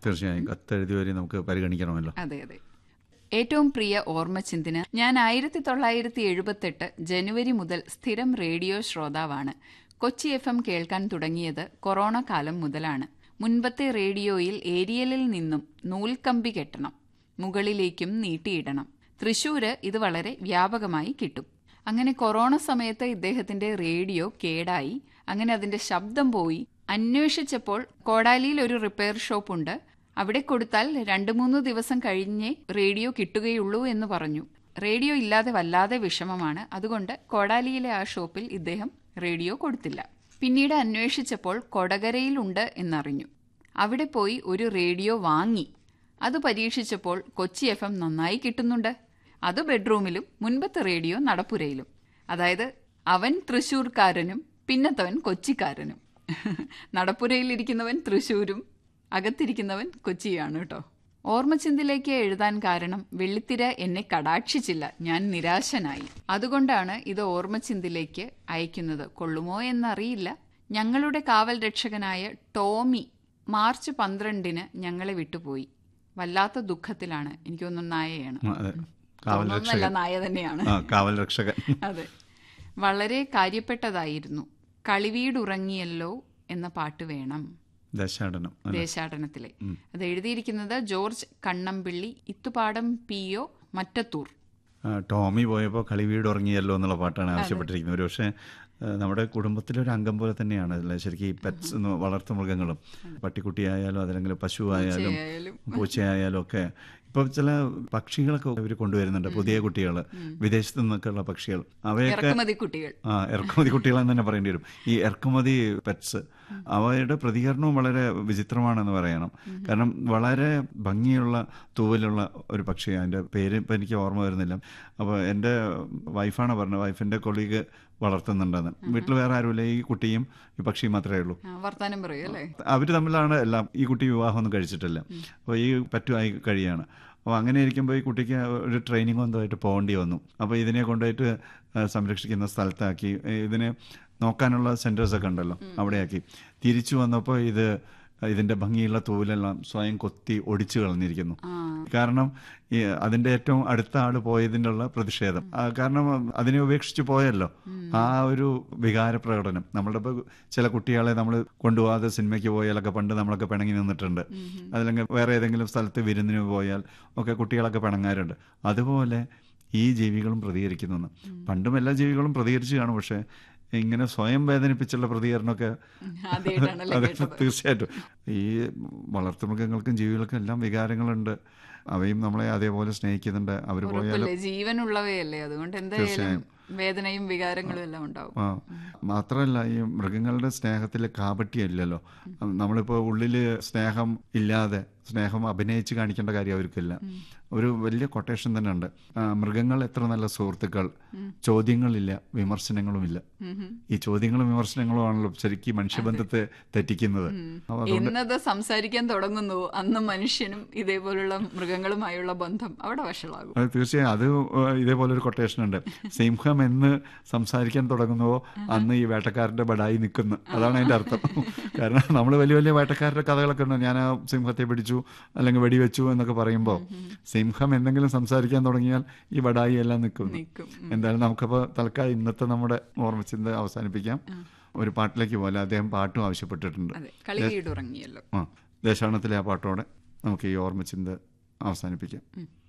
തീർച്ചയായും കത്തെഴുതി വരെ നമുക്ക് പരിഗണിക്കണമല്ലോ അതെ അതെ ഏറ്റവും പ്രിയ ഓർമ്മചിന്തിന് ഞാൻ ആയിരത്തി തൊള്ളായിരത്തി എഴുപത്തെട്ട് ജനുവരി മുതൽ സ്ഥിരം റേഡിയോ ശ്രോതാവാണ് കൊച്ചി എഫ് എം കേൾക്കാൻ തുടങ്ങിയത് കൊറോണ കാലം മുതലാണ് മുൻപത്തെ റേഡിയോയിൽ ഏരിയലിൽ നിന്നും നൂൽക്കമ്പി കെട്ടണം മുകളിലേക്കും നീട്ടിയിടണം തൃശൂര് ഇത് വളരെ വ്യാപകമായി കിട്ടും അങ്ങനെ കൊറോണ സമയത്ത് ഇദ്ദേഹത്തിന്റെ റേഡിയോ കേടായി അങ്ങനെ അതിന്റെ ശബ്ദം പോയി അന്വേഷിച്ചപ്പോൾ കോടാലിയിൽ ഒരു റിപ്പയർ ഷോപ്പ് ഉണ്ട് അവിടെ കൊടുത്താൽ രണ്ടു മൂന്ന് ദിവസം കഴിഞ്ഞേ റേഡിയോ കിട്ടുകയുള്ളൂ എന്ന് പറഞ്ഞു റേഡിയോ ഇല്ലാതെ വല്ലാതെ വിഷമമാണ് അതുകൊണ്ട് കോടാലിയിലെ ആ ഷോപ്പിൽ ഇദ്ദേഹം റേഡിയോ കൊടുത്തില്ല പിന്നീട് അന്വേഷിച്ചപ്പോൾ കൊടകരയിലുണ്ട് എന്നറിഞ്ഞു അവിടെ പോയി ഒരു റേഡിയോ വാങ്ങി അത് പരീക്ഷിച്ചപ്പോൾ കൊച്ചി എഫ് എം നന്നായി കിട്ടുന്നുണ്ട് അത് ബെഡ്റൂമിലും മുൻപത്തെ റേഡിയോ നടപ്പുരയിലും അതായത് അവൻ തൃശ്ശൂർക്കാരനും പിന്നത്തവൻ കൊച്ചിക്കാരനും നടപ്പുരയിലിരിക്കുന്നവൻ തൃശ്ശൂരും അകത്തിരിക്കുന്നവൻ കൊച്ചിയാണ് കേട്ടോ ഓർമ്മചിന്തിലേക്ക് എഴുതാൻ കാരണം വെള്ളിത്തിര എന്നെ കടാക്ഷിച്ചില്ല ഞാൻ നിരാശനായി അതുകൊണ്ടാണ് ഇത് ഓർമ്മചിന്തിലേക്ക് അയക്കുന്നത് കൊള്ളുമോ എന്നറിയില്ല ഞങ്ങളുടെ കാവൽ രക്ഷകനായ ടോമി മാർച്ച് പന്ത്രണ്ടിന് ഞങ്ങളെ വിട്ടുപോയി വല്ലാത്ത ദുഃഖത്തിലാണ് എനിക്കൊന്നും നായയാണ് ആ, അതെ കാവൽ ഒന്നല്ല രക്ഷകൻ നായ തന്നെയാണ് ആ കാവൽ രക്ഷകൻ അതെ വളരെ കാര്യപ്പെട്ടതായിരുന്നു കളിവീടുറങ്ങിയല്ലോ എന്ന പാട്ട് വേണം ദശാടനം അല്ലേ? ദേശാടനത്തിലെ അത് എഴുതിയിരിക്കുന്നത് George Kannampilly Ithupadam P O Mattathur ആ, ടോമി പോയപ്പോൾ കളിവീട് ഉറങ്ങിയല്ലോ എന്നുള്ള പാട്ടാണ് ആവശ്യപ്പെട്ടിരിക്കുന്നത് ഒരു പക്ഷേ ആ, നമ്മുടെ കുടുംബത്തിലെ ഒരു അംഗം പോലെ തന്നെയാണ് അല്ലേ ശരിക്കും ഈ പെറ്റ്സ് എന്ന് വളർത്തു മൃഗങ്ങളും പട്ടിക്കുട്ടിയായാലും അതല്ലെങ്കിൽ പശു ആയാലും ആയാലും. പൂച്ചയായാലും ഒക്കെ ഇപ്പൊ ചില പക്ഷികളൊക്കെ ഇവർ കൊണ്ടുവരുന്നുണ്ട് പുതിയ കുട്ടികൾ വിദേശത്തു നിന്നൊക്കെയുള്ള പക്ഷികൾ അവയൊക്കെ ഇറക്കുമതി കുട്ടികൾ ആ ഇറക്കുമതി കുട്ടികളെന്ന് തന്നെ പറയേണ്ടി വരും ഈ ഇറക്കുമതി പെറ്റ്സ് അവയുടെ പ്രതികരണവും വളരെ വിചിത്രമാണെന്ന് പറയണം കാരണം വളരെ ഭംഗിയുള്ള തൂവലുള്ള ഒരു പക്ഷി അതിൻ്റെ പേര് ഇപ്പം എനിക്ക് ഓർമ്മ വരുന്നില്ല അപ്പോൾ എൻ്റെ വൈഫാണ് പറഞ്ഞത് വൈഫിൻ്റെ കൊളീഗ് വളർത്തുന്നുണ്ടെന്ന് വീട്ടിൽ വേറെ ആരുമില്ല ഈ കുട്ടിയും ഈ പക്ഷിയും മാത്രമേ ഉള്ളൂ ആ, വർത്താനം പറയൂ അല്ലേ അവർ തമ്മിലാണ് എല്ലാം ഈ കുട്ടി വിവാഹമൊന്നും കഴിച്ചിട്ടില്ല അപ്പോൾ ഈ പറ്റുമായി കഴിയാണ് അപ്പോൾ അങ്ങനെ ഇരിക്കുമ്പോൾ ഈ കുട്ടിക്ക് ഒരു ട്രെയിനിങ് എന്തോയിട്ട് പോകേണ്ടി വന്നു അപ്പോൾ ഇതിനെ കൊണ്ടുപോയിട്ട് ആ, സംരക്ഷിക്കുന്ന സ്ഥലത്താക്കി ഇതിനെ നോക്കാനുള്ള സെൻറ്റേഴ്സൊക്കെ ഉണ്ടല്ലോ അവിടെയാക്കി തിരിച്ചു വന്നപ്പോൾ ഇത് ഇതിൻ്റെ ഭംഗിയുള്ള തൂവലെല്ലാം സ്വയം കൊത്തി ഒടിച്ചു കളഞ്ഞിരിക്കുന്നു കാരണം ഈ അതിൻ്റെ ഏറ്റവും അടുത്ത ആൾ പോയതിൻ്റെ ഉള്ള പ്രതിഷേധം ആ, കാരണം അതിനെ ഉപേക്ഷിച്ച് പോയല്ലോ ആ ഒരു വികാര പ്രകടനം നമ്മളുടെ ഇപ്പോൾ ചില കുട്ടികളെ നമ്മൾ കൊണ്ടുപോകാതെ സിനിമയ്ക്ക് പോയാലൊക്കെ പണ്ട് നമ്മളൊക്കെ പിണങ്ങി നിന്നിട്ടുണ്ട് അതല്ലെങ്കിൽ വേറെ ഏതെങ്കിലും സ്ഥലത്ത് വിരുന്നിന് പോയാൽ ഒക്കെ കുട്ടികളൊക്കെ പിണങ്ങാറുണ്ട് അതുപോലെ ഈ ജീവികളും പ്രതികരിക്കുന്നു പണ്ടും എല്ലാ ജീവികളും പ്രതികരിച്ചു കാണും പക്ഷേ ഇങ്ങനെ സ്വയം വേദനിപ്പിച്ചുള്ള പ്രതികരണമൊക്കെ ആദ്യമായിട്ടാണല്ലേ അതെ കേട്ടത് തീർച്ചയായിട്ടും ഈ വളർത്തുമൃഗങ്ങൾക്കും ജീവികൾക്കും എല്ലാം വികാരങ്ങളുണ്ട് അവയും നമ്മളെ അതേപോലെ സ്നേഹിക്കുന്നുണ്ട് അവർ പോയാലും ഉറപ്പല്ലേ ജീവനുള്ളവയല്ലേ അതുകൊണ്ട് എന്തായാലും വേദനയും വികാരങ്ങളും എല്ലാം ഉണ്ടാവും ആ മാത്രമല്ല ഈ മൃഗങ്ങളുടെ സ്നേഹത്തിൽ കാപട്യമില്ലല്ലോ നമ്മളിപ്പോൾ ഉള്ളിൽ സ്നേഹം ഇല്ലാതെ സ്നേഹം അഭിനയിച്ച് കാണിക്കേണ്ട കാര്യം അവർക്കില്ല ഒരു വലിയ കൊട്ടേഷൻ തന്നെ ഉണ്ട് ആ, മൃഗങ്ങൾ എത്ര നല്ല സുഹൃത്തുക്കൾ ചോദ്യങ്ങളില്ല വിമർശനങ്ങളുമില്ല ഈ ചോദ്യങ്ങളും വിമർശനങ്ങളും ആണല്ലോ ശരിക്കും മനുഷ്യബന്ധത്തെ തെറ്റിക്കുന്നത് അപ്പൊ അതുകൊണ്ട് എന്നത് സംസാരിക്കാൻ തുടങ്ങുന്നു അന്ന് മനുഷ്യനും ഇതേപോലുള്ള മൃഗങ്ങളുമായുള്ള ബന്ധം അവിടെ വഷളാകും അത് തീർച്ചയായും അത് ഇതേപോലെ ഒരു കൊട്ടേഷൻ ഉണ്ട് സിംഹം എന്ന് സംസാരിക്കാൻ തുടങ്ങുന്നുവോ അന്ന് ഈ വേട്ടക്കാരന്റെ ബടായി നിൽക്കുന്നു അതാണ് അതിന്റെ അർത്ഥം കാരണം നമ്മൾ വലിയ വലിയ വേട്ടക്കാരുടെ കഥകളൊക്കെ ഉണ്ട് ഞാൻ ആ സിംഹത്തെ പിടിച്ചു അല്ലെങ്കിൽ വെടിവെച്ചു എന്നൊക്കെ പറയുമ്പോൾ സിംഹം എന്തെങ്കിലും സംസാരിക്കാൻ തുടങ്ങിയാൽ ഈ ബടായി എല്ലാം നിൽക്കുന്നു നിൽക്കും എന്തായാലും നമുക്കപ്പോൾ തൽക്കാലം ഇന്നത്തെ നമ്മുടെ ഓർമ്മച്ചിന്ത അവസാനിപ്പിക്കാം ഒരു പാട്ടിലേക്ക് പോലെ അദ്ദേഹം പാട്ടും ആവശ്യപ്പെട്ടിട്ടുണ്ട് അതെ കളിവീടുറങ്ങിയല്ലോ ആ ദേശാടനത്തിലെ ആ പാട്ടോടെ നമുക്ക് ഈ ഓർമ്മച്ചിന്ത അവസാനിപ്പിക്കാം ഉം.